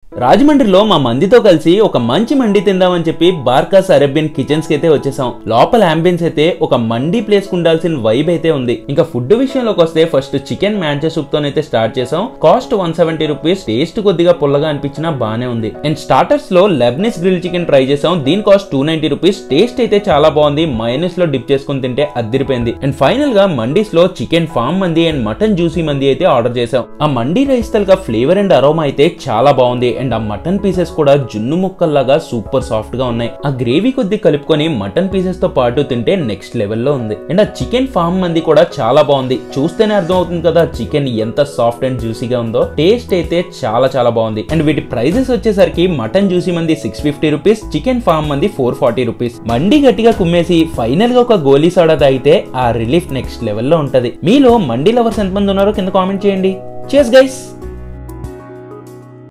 రాజమండ్రిలో మా మందితో కలిసి ఒక మంచి మండి తిందామని చెప్పి బార్కాస్ అరేబియన్ కిచెన్స్ కి అయితే వచ్చేసాం లోపల అంబియన్స్ అయితే ఒక మండీ ప్లేస్ కు ఉండాల్సిన వైబ్ అయితే ఉంది ఇంకా ఫుడ్ విషయంలోకి వస్తే ఫస్ట్ చికెన్ మ్యాంచో సూప్ తోనైతే స్టార్ట్ చేసాం cost one seventy rupees taste కొద్దిగా పుల్లగా అనిపించినా బానే ఉంది అండ్ స్టార్టర్స్ లో లెబ్నిస్ గ్రిల్ చికెన్ ట్రై చేసాం దీని cost two ninety rupees taste అయితే చాలా బాగుంది మైనస్ లో డిప్ చేసుకుని తింటే అద్దరిపోయింది అండ్ ఫైనల్ గా మండీస్ లో చికెన్ ఫామ్ మంది అండ్ మటన్ జ్యూసీ మంది అయితే ఆర్డర్ చేసాం ఆ మండీ రైస్ తలక ఫ్లేవర్ అండ్ అరోమా అయితే చాలా బాగుంది అండ్ ఆ మటన్ పీసెస్ కూడా జున్ను ముక్కల్లాగా సూపర్ సాఫ్ట్ గా ఉన్నాయి ఆ గ్రేవీ కొద్ది కలుపుకొని మటన్ పీసెస్ తో పాటు తింటే నెక్స్ట్ లెవెల్లో ఉంది అండ్ ఆ చికెన్ ఫామ్ మంది కూడా చాలా బాగుంది చూస్తేనే అర్థం అవుతుంది కదా చికెన్ ఎంత సాఫ్ట్ అండ్ జ్యూసీగా ఉందో టేస్ట్ అయితే చాలా చాలా బాగుంది అండ్ వీటి ప్రైజెస్ వచ్చేసరికి మటన్ జ్యూసీ మంది సిక్స్ ఫిఫ్టీ రూపీస్ చికెన్ ఫామ్ మంది ఫోర్ ఫార్టీ రూపీస్ మండి గట్టిగా కుమ్మేసి ఫైనల్ గా ఒక గోలీ సోడా తాగితే ఆ రిలీఫ్ నెక్స్ట్ లెవెల్లో ఉంటది మీలో మండి లవర్స్ ఎంతమంది ఉన్నారో కింద కామెంట్ చేయండి చేస్ గైస్